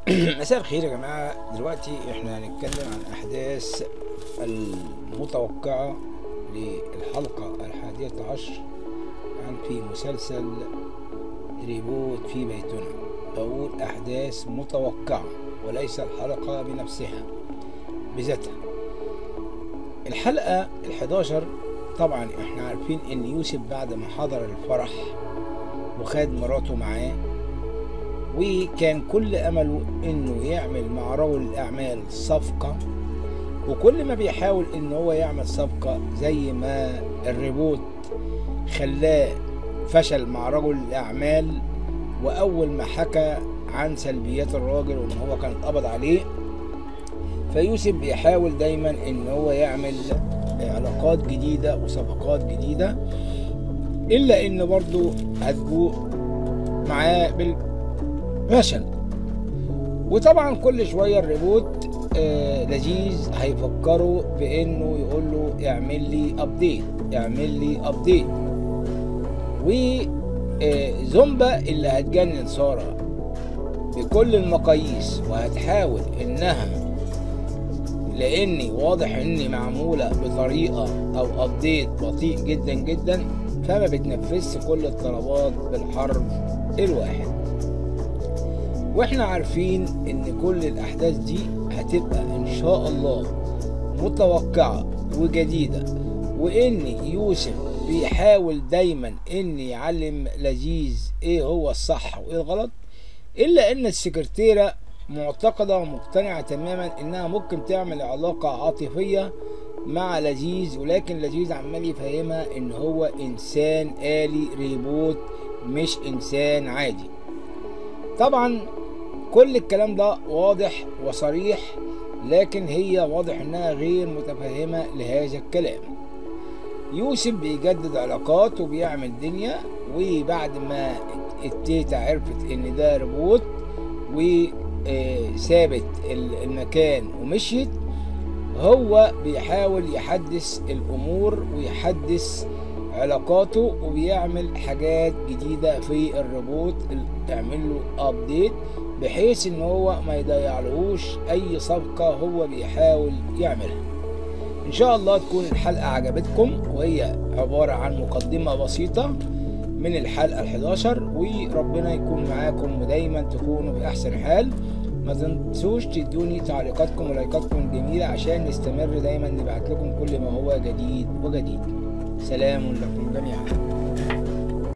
مساء الخير يا جماعة دلوقتي احنا هنتكلم عن أحداث المتوقعة للحلقة الحادية عشر عن في مسلسل ريبوت في بيتنا بقول أحداث متوقعة وليس الحلقة بنفسها بذاتها الحلقة الحداشر طبعا احنا عارفين ان يوسف بعد ما حضر الفرح وخد مراته معاه وكان كل امله انه يعمل مع رجل الاعمال صفقة وكل ما بيحاول ان هو يعمل صفقة زي ما الريبوت خلاه فشل مع رجل الاعمال واول ما حكى عن سلبيات الراجل وان هو كان قبض عليه فيوسف بيحاول دايما ان هو يعمل علاقات جديدة وصفقات جديدة الا ان برضو هتجوء معاه بالفشل وطبعا كل شوية الريبوت آه لذيذ هيفكروا بانه يقول له اعمل لي ابديت اعمل لي ابديت وزومبا اللي هتجنن سارة بكل المقاييس وهتحاول انها لاني واضح اني معمولة بطريقة او ابديت بطيء جدا جدا فما بتنفذش كل الطلبات بالحرف الواحد واحنا عارفين ان كل الاحداث دي هتبقى ان شاء الله متوقعة وجديدة وان يوسف بيحاول دايما ان يعلم لذيذ ايه هو الصح وايه الغلط الا ان السكرتيرة معتقدة ومقتنعة تماما انها ممكن تعمل علاقة عاطفية مع لذيذ ولكن لذيذ عمال يفهمها ان هو انسان آلي ريبوت مش انسان عادي طبعا كل الكلام ده واضح وصريح لكن هي واضح انها غير متفهمة لهذا الكلام يوسف بيجدد علاقات وبيعمل دنيا وبعد ما التيتا عرفت ان ده ريبوت وسابت المكان ومشيت هو بيحاول يحدث الامور ويحدث علاقاته وبيعمل حاجات جديدة في الروبوت تعمل له ابديت بحيث ان هو ما يضيعلهوش اي صفقة هو بيحاول يعملها ان شاء الله تكون الحلقة عجبتكم وهي عبارة عن مقدمة بسيطة من الحلقة ال11 وربنا يكون معاكم ودايما تكونوا في احسن حال ما تنسوش تدوني تعليقاتكم ولايكاتكم الجميلة عشان نستمر دايما نبعت لكم كل ما هو جديد وجديد سلام لكم جميعا